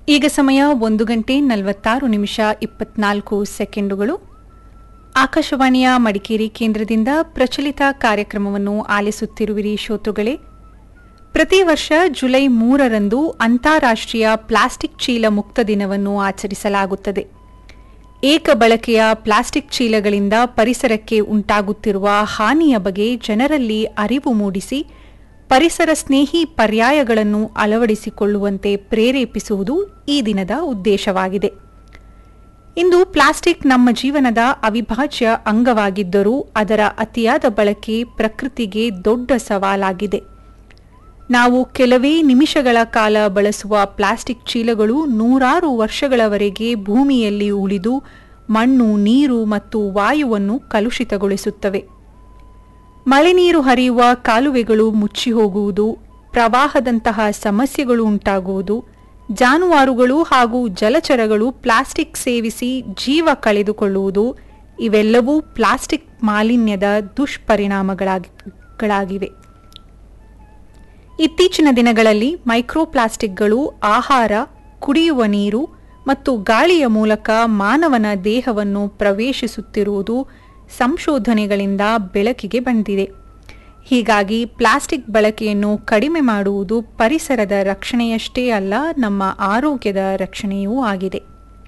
ಈಗ ಸಮಯ ಒಂದು ಗಂಟೆ ನಲವತ್ತಾರು ನಿಮಿಷ ಇಪ್ಪತ್ನಾಲ್ಕು ಸೆಕೆಂಡುಗಳು ಆಕಾಶವಾಣಿಯ ಮಡಿಕೇರಿ ಕೇಂದ್ರದಿಂದ ಪ್ರಚಲಿತ ಕಾರ್ಯಕ್ರಮವನ್ನು ಆಲಿಸುತ್ತಿರುವಿರಿ ಶ್ರೋತೃಗಳೇ ಪ್ರತಿ ವರ್ಷ ಜುಲೈ ಮೂರರಂದು ಅಂತಾರಾಷ್ಟ್ರೀಯ ಪ್ಲಾಸ್ಟಿಕ್ ಚೀಲ ಮುಕ್ತ ದಿನವನ್ನು ಆಚರಿಸಲಾಗುತ್ತದೆ ಏಕ ಬಳಕೆಯ ಪ್ಲಾಸ್ಟಿಕ್ ಚೀಲಗಳಿಂದ ಪರಿಸರಕ್ಕೆ ಉಂಟಾಗುತ್ತಿರುವ ಹಾನಿಯ ಬಗ್ಗೆ ಜನರಲ್ಲಿ ಅರಿವು ಮೂಡಿಸಿ ಪರಿಸರ ಸ್ನೇಹಿ ಪರ್ಯಾಯಗಳನ್ನು ಅಳವಡಿಸಿಕೊಳ್ಳುವಂತೆ ಪ್ರೇರೇಪಿಸುವುದು ಈ ದಿನದ ಉದ್ದೇಶವಾಗಿದೆ ಇಂದು ಪ್ಲಾಸ್ಟಿಕ್ ನಮ್ಮ ಜೀವನದ ಅವಿಭಾಜ್ಯ ಅಂಗವಾಗಿದ್ದರೂ ಅದರ ಅತಿಯಾದ ಬಳಕೆ ಪ್ರಕೃತಿಗೆ ದೊಡ್ಡ ಸವಾಲಾಗಿದೆ ನಾವು ಕೆಲವೇ ನಿಮಿಷಗಳ ಕಾಲ ಬಳಸುವ ಪ್ಲಾಸ್ಟಿಕ್ ಚೀಲಗಳು ನೂರಾರು ವರ್ಷಗಳವರೆಗೆ ಭೂಮಿಯಲ್ಲಿ ಉಳಿದು ಮಣ್ಣು ನೀರು ಮತ್ತು ವಾಯುವನ್ನು ಕಲುಷಿತಗೊಳಿಸುತ್ತವೆ ಮಳೆ ನೀರು ಹರಿಯುವ ಕಾಲುವೆಗಳು ಮುಚ್ಚಿ ಹೋಗುವುದು ಪ್ರವಾಹದಂತಹ ಸಮಸ್ಯೆಗಳು ಉಂಟಾಗುವುದು ಜಾನುವಾರುಗಳು ಹಾಗೂ ಜಲಚರಗಳು ಪ್ಲಾಸ್ಟಿಕ್ ಸೇವಿಸಿ ಜೀವ ಕಳೆದುಕೊಳ್ಳುವುದು ಇವೆಲ್ಲವೂ ಪ್ಲಾಸ್ಟಿಕ್ ಮಾಲಿನ್ಯದ ದುಷ್ಪರಿಣಾಮಗಳಾಗಿವೆ ಇತ್ತೀಚಿನ ದಿನಗಳಲ್ಲಿ ಮೈಕ್ರೋಪ್ಲಾಸ್ಟಿಕ್ಗಳು ಆಹಾರ ಕುಡಿಯುವ ನೀರು ಮತ್ತು ಗಾಳಿಯ ಮೂಲಕ ಮಾನವನ ದೇಹವನ್ನು ಪ್ರವೇಶಿಸುತ್ತಿರುವುದು ಸಂಶೋಧನೆಗಳಿಂದ ಬೆಳಕಿಗೆ ಬಂದಿದೆ ಹೀಗಾಗಿ ಪ್ಲಾಸ್ಟಿಕ್ ಬಳಕೆಯನ್ನು ಕಡಿಮೆ ಮಾಡುವುದು ಪರಿಸರದ ರಕ್ಷಣೆಯಷ್ಟೇ ಅಲ್ಲ ನಮ್ಮ ಆರೋಗ್ಯದ ರಕ್ಷಣೆಯೂ ಆಗಿದೆ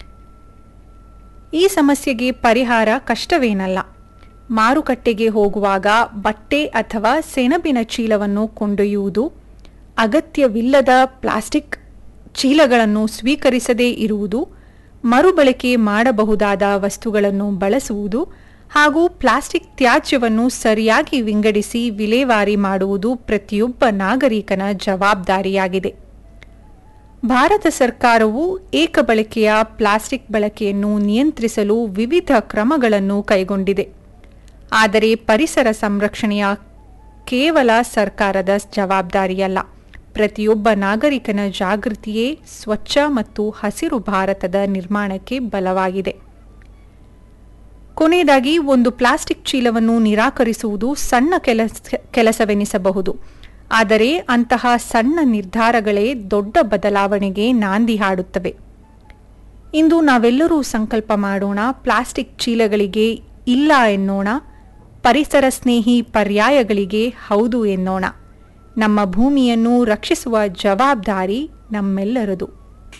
ಈ ಸಮಸ್ಯೆಗೆ ಪರಿಹಾರ ಕಷ್ಟವೇನಲ್ಲ ಮಾರುಕಟ್ಟೆಗೆ ಹೋಗುವಾಗ ಬಟ್ಟೆ ಅಥವಾ ಸೆಣಬಿನ ಚೀಲವನ್ನು ಕೊಂಡೊಯ್ಯುವುದು ಅಗತ್ಯವಿಲ್ಲದ ಪ್ಲಾಸ್ಟಿಕ್ ಚೀಲಗಳನ್ನು ಸ್ವೀಕರಿಸದೇ ಇರುವುದು ಮರುಬಳಕೆ ಮಾಡಬಹುದಾದ ವಸ್ತುಗಳನ್ನು ಬಳಸುವುದು ಹಾಗೂ ಪ್ಲಾಸ್ಟಿಕ್ ತ್ಯಾಜ್ಯವನ್ನು ಸರಿಯಾಗಿ ವಿಂಗಡಿಸಿ ವಿಲೇವಾರಿ ಮಾಡುವುದು ಪ್ರತಿಯೊಬ್ಬ ನಾಗರಿಕನ ಜವಾಬ್ದಾರಿಯಾಗಿದೆ ಭಾರತ ಸರ್ಕಾರವು ಏಕಬಳಕೆಯ ಪ್ಲಾಸ್ಟಿಕ್ ಬಳಕೆಯನ್ನು ನಿಯಂತ್ರಿಸಲು ವಿವಿಧ ಕ್ರಮಗಳನ್ನು ಕೈಗೊಂಡಿದೆ ಆದರೆ ಪರಿಸರ ಸಂರಕ್ಷಣೆಯ ಕೇವಲ ಸರ್ಕಾರದ ಜವಾಬ್ದಾರಿಯಲ್ಲ ಪ್ರತಿಯೊಬ್ಬ ನಾಗರಿಕನ ಜಾಗೃತಿಯೇ ಸ್ವಚ್ಛ ಮತ್ತು ಹಸಿರು ಭಾರತದ ನಿರ್ಮಾಣಕ್ಕೆ ಬಲವಾಗಿದೆ ಕೊನೆಯದಾಗಿ ಒಂದು ಪ್ಲಾಸ್ಟಿಕ್ ಚೀಲವನ್ನು ನಿರಾಕರಿಸುವುದು ಸಣ್ಣ ಕೆಲಸ ಕೆಲಸವೆನಿಸಬಹುದು ಆದರೆ ಅಂತಹ ಸಣ್ಣ ನಿರ್ಧಾರಗಳೇ ದೊಡ್ಡ ಬದಲಾವಣೆಗೆ ನಾಂದಿ ಹಾಡುತ್ತವೆ ಇಂದು ನಾವೆಲ್ಲರೂ ಸಂಕಲ್ಪ ಮಾಡೋಣ ಪ್ಲಾಸ್ಟಿಕ್ ಚೀಲಗಳಿಗೆ ಇಲ್ಲ ಎನ್ನೋಣ ಪರಿಸರ ಸ್ನೇಹಿ ಪರ್ಯಾಯಗಳಿಗೆ ಹೌದು ಎನ್ನೋಣ ನಮ್ಮ ಭೂಮಿಯನ್ನು ರಕ್ಷಿಸುವ ಜವಾಬ್ದಾರಿ ನಮ್ಮೆಲ್ಲರದು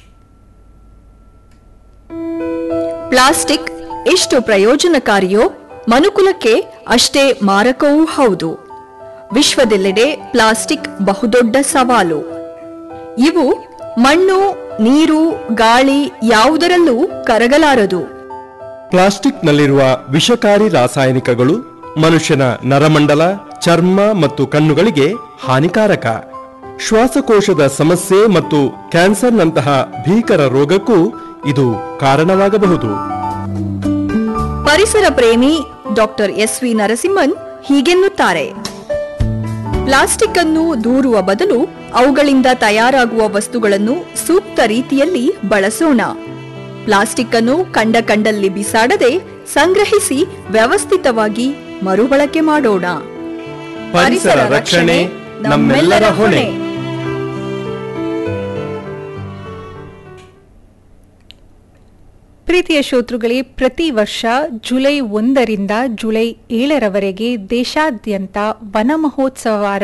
ಪ್ಲಾಸ್ಟಿಕ್ ಎಷ್ಟು ಪ್ರಯೋಜನಕಾರಿಯೋ ಮನುಕುಲಕ್ಕೆ ಅಷ್ಟೇ ಮಾರಕವೂ ಹೌದು ವಿಶ್ವದೆಲ್ಲೆಡೆ ಪ್ಲಾಸ್ಟಿಕ್ ಬಹುದೊಡ್ಡ ಸವಾಲು ಇವು ಮಣ್ಣು ನೀರು ಗಾಳಿ ಯಾವುದರಲ್ಲೂ ಕರಗಲಾರದು ಪ್ಲಾಸ್ಟಿಕ್ನಲ್ಲಿರುವ ವಿಷಕಾರಿ ರಾಸಾಯನಿಕಗಳು ಮನುಷ್ಯನ ನರಮಂಡಲ ಚರ್ಮ ಮತ್ತು ಕಣ್ಣುಗಳಿಗೆ ಹಾನಿಕಾರಕ ಶ್ವಾಸಕೋಶದ ಸಮಸ್ಯೆ ಮತ್ತು ಕ್ಯಾನ್ಸರ್ನಂತಹ ಭೀಕರ ರೋಗಕ್ಕೂ ಇದು ಕಾರಣವಾಗಬಹುದು ಪರಿಸರ ಪ್ರೇಮಿ ಡಾಕ್ಟರ್ ಎಸ್ ವಿ ನರಸಿಂಹನ್ ಹೀಗೆನ್ನುತ್ತಾರೆ ಪ್ಲಾಸ್ಟಿಕ್ ಅನ್ನು ದೂರುವ ಬದಲು ಅವುಗಳಿಂದ ತಯಾರಾಗುವ ವಸ್ತುಗಳನ್ನು ಸೂಕ್ತ ರೀತಿಯಲ್ಲಿ ಬಳಸೋಣ ಪ್ಲಾಸ್ಟಿಕ್ ಅನ್ನು ಕಂಡ ಕಂಡಲ್ಲಿ ಬಿಸಾಡದೆ ಸಂಗ್ರಹಿಸಿ ವ್ಯವಸ್ಥಿತವಾಗಿ ಮರುಬಳಕೆ ಮಾಡೋಣ ಪರಿಸರ ರಕ್ಷಣೆ ನಮ್ಮೆಲ್ಲರ ಹೊಣೆ ಪ್ರೀತಿಯ ಶ್ರೋತೃಗಳೇ ಪ್ರತಿ ವರ್ಷ ಜುಲೈ ಒಂದರಿಂದ ಜುಲೈ ಏಳರವರೆಗೆ ದೇಶಾದ್ಯಂತ ವನ ಮಹೋತ್ಸವ